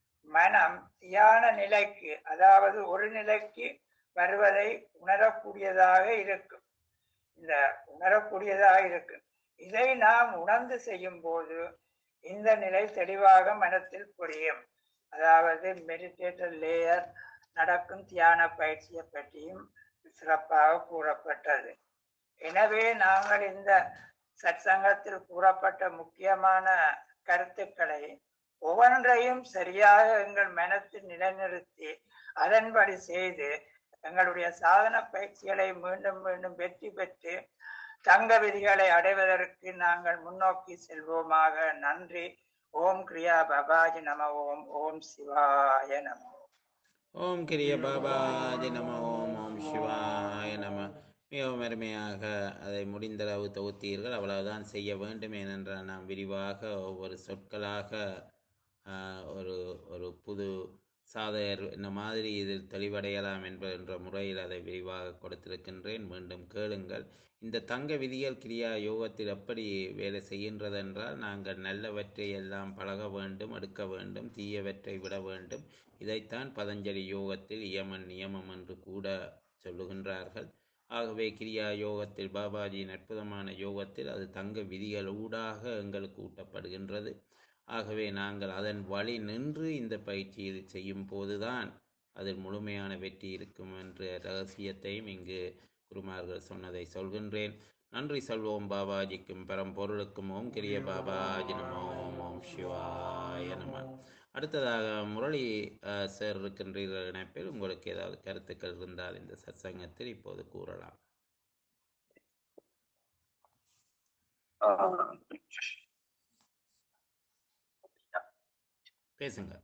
மனம் தியான நிலைக்கு அதாவது ஒரு நிலைக்கு வருவதை உணரக்கூடியதாக இருக்கும் இந்த உணரக்கூடியதாக இருக்கு இதை நாம் உணர்ந்து செய்யும் போது இந்த நிலை தெளிவாக மனத்தில் புரியும் அதாவது மெடிடேட்டர் லேயர் நடக்கும் தியான பயிற்சியை பற்றியும் சிறப்பாக கூறப்பட்டது எனவே நாங்கள் இந்த சற்சங்கத்தில் கூறப்பட்ட முக்கியமான கருத்துக்களை ஒவ்வொன்றையும் சரியாக எங்கள் மனத்தில் நிலைநிறுத்தி அதன்படி செய்து எங்களுடைய சாதன பயிற்சிகளை மீண்டும் மீண்டும் வெற்றி பெற்று தங்க விதிகளை அடைவதற்கு நாங்கள் முன்னோக்கி செல்வோமாக நன்றி ஓம் கிரியா பபாஜி நம ஓம் ஓம் சிவாய நம ஓம் கிரிய பாபாஜி நம ஓம் ஓம் சிவாய நம மிகவும் அருமையாக அதை முடிந்தளவு தொகுத்தீர்கள் அவ்வளவுதான் செய்ய வேண்டும் ஏனென்றால் நாம் விரிவாக ஒவ்வொரு சொற்களாக ஆஹ், ஒரு ஒரு புது சாதகர் என்ன மாதிரி இதில் தெளிவடையலாம் என்ப- என்ற முறையில் அதை விரிவாக கொடுத்திருக்கின்றேன் மீண்டும் கேளுங்கள் இந்த தங்க விதிகள் கிரியா யோகத்தில் எப்படி வேலை செய்கின்றது என்றால் நாங்கள் நல்லவற்றை எல்லாம் பழக வேண்டும் எடுக்க வேண்டும் தீயவற்றை விட வேண்டும் இதைத்தான் பதஞ்சலி யோகத்தில் இயமன் நியமம் என்று கூட சொல்லுகின்றார்கள் ஆகவே கிரியா யோகத்தில் பாபாஜியின் அற்புதமான யோகத்தில் அது தங்க விதிகள் ஊடாக எங்களுக்கு ஊட்டப்படுகின்றது ஆகவே நாங்கள் அதன் வழி நின்று இந்த பயிற்சியில் செய்யும் போதுதான் அதில் முழுமையான வெற்றி இருக்கும் என்ற ரகசியத்தையும் இங்கு குருமார்கள் சொன்னதை சொல்கின்றேன் நன்றி சொல்வோம் பாபாஜிக்கும் பரம்பொருளுக்கும் ஓம் கிரிய பாபாஜி நமோ ஓம் ஓம் சிவாய நம அடுத்ததாக முரளி அஹ், சார் இருக்கின்றீர்கள் இணைப்பில் உங்களுக்கு ஏதாவது கருத்துக்கள் இருந்தால் இந்த சத்சங்கத்தில் இப்போது கூறலாம் ஆஹ் பேசுங்க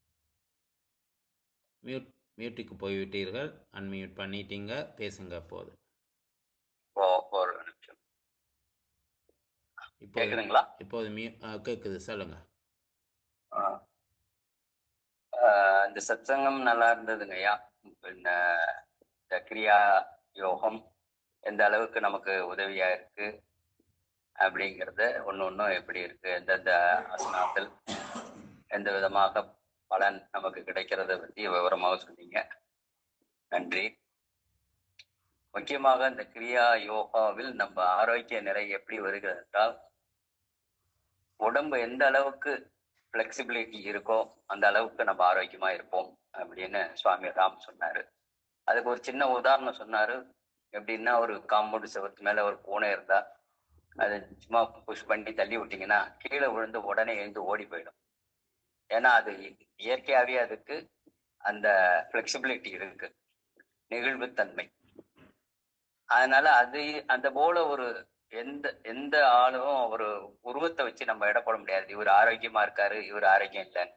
மியூட் மியூட்டுக்கு போய்விட்டீர்கள் அன்மியூட் பண்ணிட்டீங்க பேசுங்க அப்போது ஓ- ஒரு நிமிஷம் இப்போது கேக்குதுங்களா இப்போது மியூ அஹ், கேக்குது சொல்லுங்க ஆஹ் ஆஹ் இந்த சத்சங்கம் நல்லா இருந்ததுங்க ஐயா பின்ன இந்த கிரியா யோகம் எந்த அளவுக்கு நமக்கு உதவியா இருக்கு அப்படிங்கறது ஒண்ணு ஒண்ணும் எப்படி இருக்கு எந்தெந்த ஆசனத்தில் எந்த விதமாக பலன் நமக்கு கிடைக்கிறத பத்தி விவரமாக சொன்னீங்க நன்றி முக்கியமாக இந்த கிரியா யோகாவில் நம்ம ஆரோக்கிய நிலை எப்படி வருகிறது என்றால் உடம்பு எந்த அளவுக்கு ஃப்ளெக்சிபிலிட்டி இருக்கோ அந்த அளவுக்கு நம்ம ஆரோக்கியமா இருப்போம் அப்படின்னு சுவாமி ராம் சொன்னாரு அதுக்கு ஒரு சின்ன உதாரணம் சொன்னாரு எப்படின்னா ஒரு காம்பவுண்ட் செவத்து மேல ஒரு பூனை இருந்தா அதை சும்மா புஷ் பண்ணி தள்ளி விட்டீங்கன்னா கீழே விழுந்து உடனே எழுந்து ஓடி போயிடும் ஏன்னா அது இயற்கையாவே அதுக்கு அந்த ஃப்ளெக்சிபிலிட்டி இருக்கு நெகிழ்வுத்தன்மை அதனால அது அந்த போல ஒரு எந்த எந்த ஆளும் ஒரு உருவத்தை வச்சு நம்ம எடை போட முடியாது இவர் ஆரோக்கியமா இருக்காரு இவர் ஆரோக்கியம் இல்லைன்னு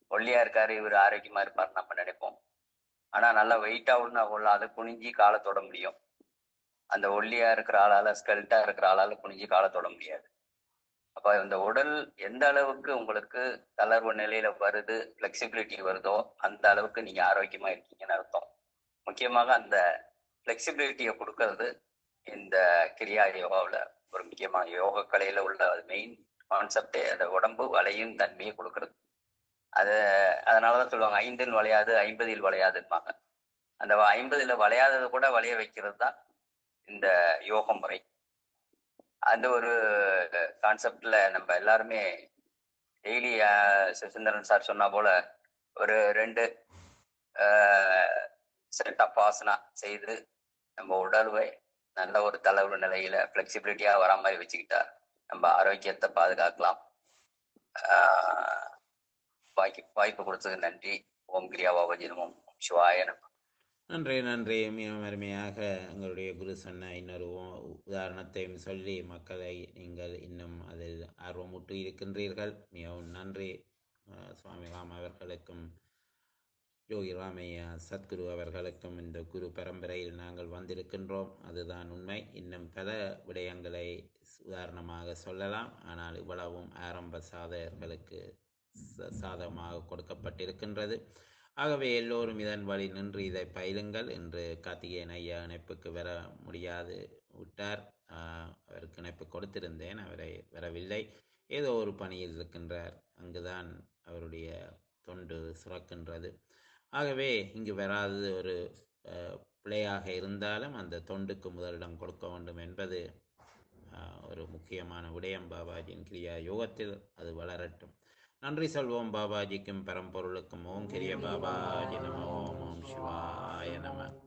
ஒல்லியா இருக்காரு இவர் ஆரோக்கியமா இருப்பாருன்னு நம்ம நினைப்போம் ஆனா நல்லா வெயிட்டா உள்ள உள்ள அதை குனிஞ்சி காலை தொட முடியும் அந்த ஒல்லியா இருக்கிற ஆளால ஸ்கெல்ட்டா இருக்கிற ஆளால குனிஞ்சி காலை தொட முடியாது அப்ப இந்த உடல் எந்த அளவுக்கு உங்களுக்கு தளர்வு நிலையில வருது ஃபிளெக்சிபிலிட்டி வருதோ அந்த அளவுக்கு நீங்க ஆரோக்கியமா இருக்கீங்கன்னு அர்த்தம் முக்கியமாக அந்த ஃபிளெக்சிபிலிட்டியை கொடுக்கறது இந்த கிரியா யோகாவில் ஒரு முக்கியமான யோக கலையில உள்ள மெயின் கான்செப்டே அந்த உடம்பு வளையும் தன்மையை கொடுக்கறது அது அதனாலதான் சொல்லுவாங்க ஐந்தில் வளையாது ஐம்பதில் வளையாதுன்பாங்க அந்த ஐம்பதுல வளையாததை கூட வளைய வைக்கிறது தான் இந்த யோக முறை அந்த ஒரு கான்செப்ட்ல நம்ம எல்லாருமே டெய்லி சுந்தரன் சார் சொன்னா போல ஒரு ரெண்டு செட் ஆஃப் ஆசனா செய்து நம்ம உடல்வை நல்ல ஒரு தளர்வு நிலையில ஃபிளெக்சிபிலிட்டியா வர மாதிரி வச்சுக்கிட்டா நம்ம ஆரோக்கியத்தை பாதுகாக்கலாம் ஆஹ் வாய்ப்பு வாய்ப்பு கொடுத்ததுக்கு நன்றி ஓம் கிரியா பாபாஜி நமம் சிவாய நம நன்றி நன்றி மிகவும் அருமையாக எங்களுடைய குரு சொன்ன இன்னொரு உ- உதாரணத்தையும் சொல்லி மக்களை நீங்கள் இன்னும் அதில் ஆர்வமூட்டி இருக்கின்றீர்கள் மிகவும் நன்றி அஹ், சுவாமி ராம் அவர்களுக்கும் யோகி ராமையா சத்குரு அவர்களுக்கும் இந்த குரு பரம்பரையில் நாங்கள் வந்திருக்கின்றோம் அதுதான் உண்மை இன்னும் பல விடயங்களை உதாரணமாக சொல்லலாம் ஆனால் இவ்வளவும் ஆரம்ப சாதகர்களுக்கு ச- சாதகமாக கொடுக்கப்பட்டிருக்கின்றது ஆகவே எல்லோரும் இதன் வழி நின்று இதை பயிலுங்கள் என்று கார்த்திகேயன் ஐயா இணைப்புக்கு வர முடியாது விட்டார் ஆஹ், அவருக்கு இணைப்பு கொடுத்திருந்தேன் அவரை வரவில்லை ஏதோ ஒரு பணியில் இருக்கின்றார் அங்குதான் அவருடைய தொண்டு சுரக்கின்றது ஆகவே இங்கு வராதது ஒரு ஆஹ், பிழையாக இருந்தாலும் அந்த தொண்டுக்கு முதலிடம் கொடுக்க வேண்டும் என்பது ஆஹ், ஒரு முக்கியமான விடயம் பாபாஜியின் கிரியா யோகத்தில் அது வளரட்டும் நன்றி சொல்வோம் பாபாஜிக்கும் பரம்பொருளுக்கும் ஓம் கிரிய பாபாஜி நம ஓம் ஓம் சிவாய நம